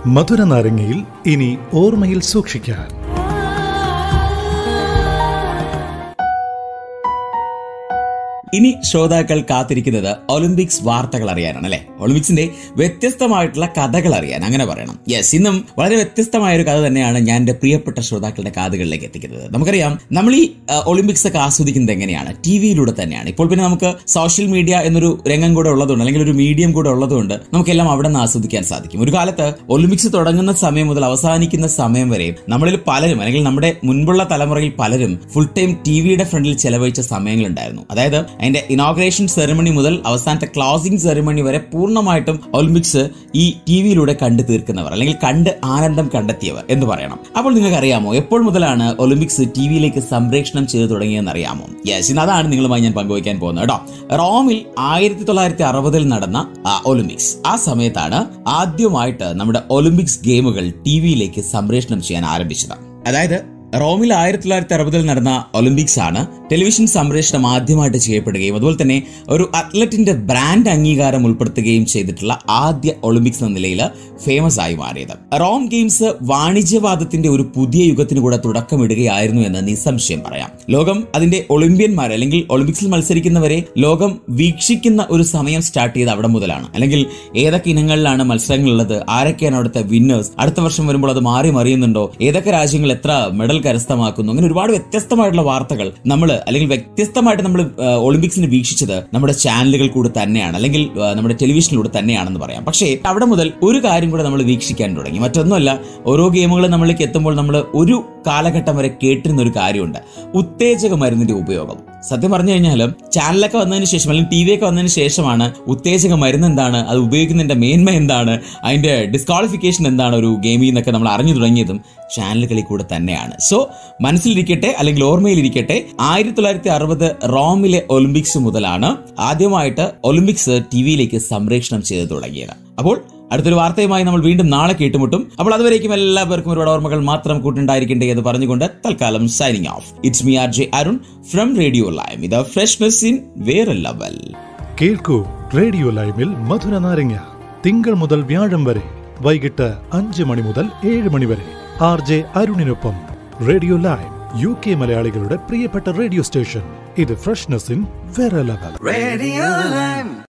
മധുര നാരങ്ങയിൽ ഇനി ഓർമ്മയിൽ സൂക്ഷിക്കാൻ ഇനി ശ്രോതാക്കൾ കാത്തിരിക്കുന്നത് ഒളിമ്പിക്സ് വാർത്തകൾ അറിയാനാണ് അല്ലെ ഒളിമ്പിക്സിന്റെ വ്യത്യസ്തമായിട്ടുള്ള കഥകൾ അറിയാൻ അങ്ങനെ പറയണം യെസ് ഇന്നും വളരെ വ്യത്യസ്തമായ ഒരു കഥ തന്നെയാണ് ഞാൻ എന്റെ പ്രിയപ്പെട്ട ശ്രോതാക്കളുടെ കാതുകളിലേക്ക് എത്തിക്കുന്നത് നമുക്കറിയാം നമ്മൾ ഈ അഹ്, ഒളിമ്പിക്സ് ഒക്കെ ആസ്വദിക്കുന്നത് എങ്ങനെയാണ് ടി വിയിലൂടെ തന്നെയാണ് ഇപ്പോൾ പിന്നെ നമുക്ക് സോഷ്യൽ മീഡിയ എന്നൊരു രംഗം കൂടെ ഉള്ളതുകൊണ്ട് അല്ലെങ്കിൽ ഒരു മീഡിയം കൂടെ ഉള്ളതുകൊണ്ട് നമുക്കെല്ലാം അവിടെ നിന്ന് ആസ്വദിക്കാൻ സാധിക്കും ഒരു കാലത്ത് ഒളിമ്പിക്സ് തുടങ്ങുന്ന സമയം മുതൽ അവസാനിക്കുന്ന സമയം വരെ നമ്മളിൽ പലരും അല്ലെങ്കിൽ നമ്മുടെ മുൻപുള്ള തലമുറയിൽ പലരും ഫുൾ ടൈം ടി വിയുടെ ഫ്രണ്ടിൽ ചെലവഴിച്ച സമയങ്ങളുണ്ടായിരുന്നു അതായത് അതിന്റെ ഇനോഗ്രേഷൻ സെറമണി മുതൽ അവസാനത്തെ ക്ലോസിംഗ് സെറമണി വരെ പൂർണ്ണമായിട്ടും ഒളിമ്പിക്സ് ഈ ടി വിയിലൂടെ കണ്ടു തീർക്കുന്നവർ അല്ലെങ്കിൽ കണ്ട് ആനന്ദം കണ്ടെത്തിയവർ എന്ന് പറയണം അപ്പോൾ നിങ്ങൾക്ക് അറിയാമോ എപ്പോൾ മുതലാണ് ഒളിമ്പിക്സ് ടി വിയിലേക്ക് സംപ്രേഷണം ചെയ്തു തുടങ്ങിയെന്ന് അറിയാമോ യെസ് ഇന്ന് അതാണ് നിങ്ങളുമായി ഞാൻ പങ്കുവയ്ക്കാൻ പോകുന്നത് കേട്ടോ റോമിൽ ആയിരത്തി തൊള്ളായിരത്തി അറുപതിൽ നടന്ന ആ, ഒളിമ്പിക്സ് ആ സമയത്താണ് ആദ്യമായിട്ട് നമ്മുടെ ഒളിമ്പിക്സ് ഗെയിമുകൾ ടി വിയിലേക്ക് സംപ്രേഷണം ചെയ്യാൻ ആരംഭിച്ചത് അതായത് റോമിൽ ആയിരത്തി തൊള്ളായിരത്തി അറുപതിൽ നടന്ന ഒളിമ്പിക്സ് ആണ് ടെലിവിഷൻ സംപ്രേഷണം ആദ്യമായിട്ട് ചെയ്യപ്പെടുകയും അതുപോലെ തന്നെ ഒരു അത്ലറ്റിന്റെ ബ്രാൻഡ് അംഗീകാരം ഉൾപ്പെടുത്തുകയും ചെയ്തിട്ടുള്ള ആദ്യ ഒളിമ്പിക്സ് എന്ന നിലയിൽ ഫേമസ് ആയി മാറിയത് റോം ഗെയിംസ് വാണിജ്യവാദത്തിന്റെ ഒരു പുതിയ യുഗത്തിന് കൂടെ തുടക്കമിടുകയായിരുന്നു എന്ന് നിസ്സംശയം പറയാം ലോകം അതിന്റെ ഒളിമ്പ്യന്മാർ അല്ലെങ്കിൽ ഒളിമ്പിക്സിൽ മത്സരിക്കുന്നവരെ ലോകം വീക്ഷിക്കുന്ന ഒരു സമയം സ്റ്റാർട്ട് ചെയ്ത് അവിടെ മുതലാണ് അല്ലെങ്കിൽ ഏതൊക്കെ ഇനങ്ങളിലാണ് മത്സരങ്ങളുള്ളത് ആരൊക്കെയാണ് അവിടുത്തെ വിന്നേഴ്സ് അടുത്ത വർഷം വരുമ്പോൾ അത് മാറി മറിയുന്നുണ്ടോ ഏതൊക്കെ രാജ്യങ്ങൾ എത്ര മെഡൽ കരസ്ഥമാക്കുന്നു അങ്ങനെ ഒരുപാട് വ്യത്യസ്തമായിട്ടുള്ള വാർത്തകൾ നമ്മൾ അല്ലെങ്കിൽ വ്യത്യസ്തമായിട്ട് നമ്മൾ ഒളിമ്പിക്സിന് വീക്ഷിച്ചത് നമ്മുടെ ചാനലുകൾ കൂടെ തന്നെയാണ് അല്ലെങ്കിൽ ആ, നമ്മുടെ ടെലിവിഷനിലൂടെ തന്നെയാണെന്ന് പറയാം പക്ഷേ അവിടെ മുതൽ ഒരു കാര്യം കൂടെ നമ്മൾ വീക്ഷിക്കാൻ തുടങ്ങി മറ്റൊന്നുമല്ല ഓരോ ഗെയിമുകളും നമ്മളിലേക്ക് എത്തുമ്പോൾ നമ്മൾ ഒരു കാലഘട്ടം വരെ കേട്ടിരുന്ന ഒരു കാര്യമുണ്ട് ഉത്തേജക മരുന്നിന്റെ ഉപയോഗം സത്യം പറഞ്ഞു കഴിഞ്ഞാൽ ചാനലൊക്കെ വന്നതിന് ശേഷം അല്ലെങ്കിൽ ടി വി ഒക്കെ വന്നതിന് ശേഷമാണ് ഉത്തേജക മരുന്ന് എന്താണ് അത് ഉപയോഗിക്കുന്നതിന്റെ മേന്മ എന്താണ് അതിന്റെ ഡിസ്ക്വാളിഫിക്കേഷൻ എന്താണ് ഒരു ഗെയിമിൽ നിന്നൊക്കെ നമ്മൾ അറിഞ്ഞു തുടങ്ങിയതും ചാനലുകളിൽ കൂടെ തന്നെയാണ് സോ മനസ്സിലിരിക്കട്ടെ അല്ലെങ്കിൽ ഓർമ്മയിലിരിക്കട്ടെ ആയിരത്തി തൊള്ളായിരത്തി അറുപത് റോമിലെ ഒളിമ്പിക്സ് മുതലാണ് ആദ്യമായിട്ട് ഒളിമ്പിക്സ് ടി വിയിലേക്ക് സംപ്രേഷണം ചെയ്തു തുടങ്ങിയത് അപ്പോൾ അടുത്തൊരു വാർത്തയുമായി നമ്മൾ വീണ്ടും നാളെ കേട്ടുമുട്ടും അപ്പോൾ അതുവരേക്കും എല്ലാവർക്കും ഒരുപാട് ഓർമ്മകൾ മാത്രം കൂട്ടുണ്ടായിരിക്കട്ടെ എന്ന് പറഞ്ഞുകൊണ്ട് തൽക്കാലം signing off it's me R J Arun from radio Lime ഇത് ഫ്രഷ്നെസ് ഇൻ വേറെ ലെവൽ കേൾക്കൂ റേഡിയോ ലൈമിൽ മധുര നാരങ്ങ തിങ്കൾ മുതൽ വ്യാഴം വരെ വൈകിട്ട് അഞ്ച് മണി മുതൽ ഏഴ് മണി വരെ ആർ ജെ അരുണിനൊപ്പം റേഡിയോ ലൈം യു കെ മലയാളികളുടെ പ്രിയപ്പെട്ട റേഡിയോ സ്റ്റേഷൻ ഇത് ഫ്രഷ്നെസ് ഇൻ വേറെ ലെവൽ Radio Lime.